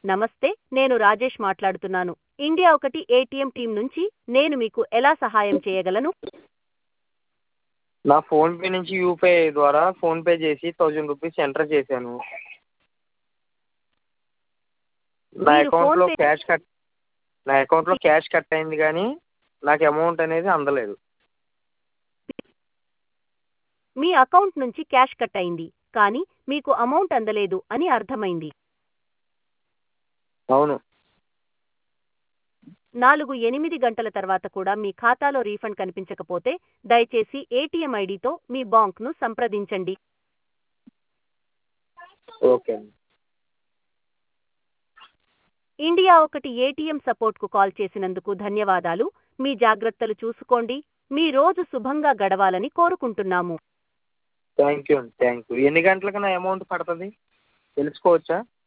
నమస్తే నేను రాజేష్ మాట్లాడుతున్నాను ఇండియా ఒకటి ఏటీఎం టీం నుంచి నేను మీకు ఎలా సహాయం చేయగలను నా ఫోన్పే నుంచి యూపీఐ ద్వారా ఫోన్పే చేసి థౌజండ్ రూపీస్ ఎంటర్ చేశాను నా మీరు అకౌంట్లో ఫోన్పే- క్యాష్ కట్ నా అకౌంట్లో క్యాష్ కట్ అయింది కానీ నాకు అమౌంట్ అనేది అందలేదు మీ అకౌంట్ నుంచి క్యాష్ కట్ అయింది కానీ మీకు అమౌంట్ అందలేదు అని అర్థమైంది అవును నాలుగు ఎనిమిది గంటల తర్వాత కూడా మీ ఖాతాలో రీఫండ్ కనిపించకపోతే దయచేసి ఏటీఎం ఐడితో మీ బాంక్ను సంప్రదించండి ఓకే అండి ఇండియా ఒకటి ఏటీఎం సపోర్ట్కు కాల్ చేసినందుకు ధన్యవాదాలు మీ జాగ్రత్తలు చూసుకోండి మీ రోజు శుభంగా గడవాలని కోరుకుంటున్నాము థ్యాంక్ యూ అండి థ్యాంక్ యూ ఎన్ని గంటలకు నా అమౌంట్ పడుతుంది తెలుసుకోవచ్చా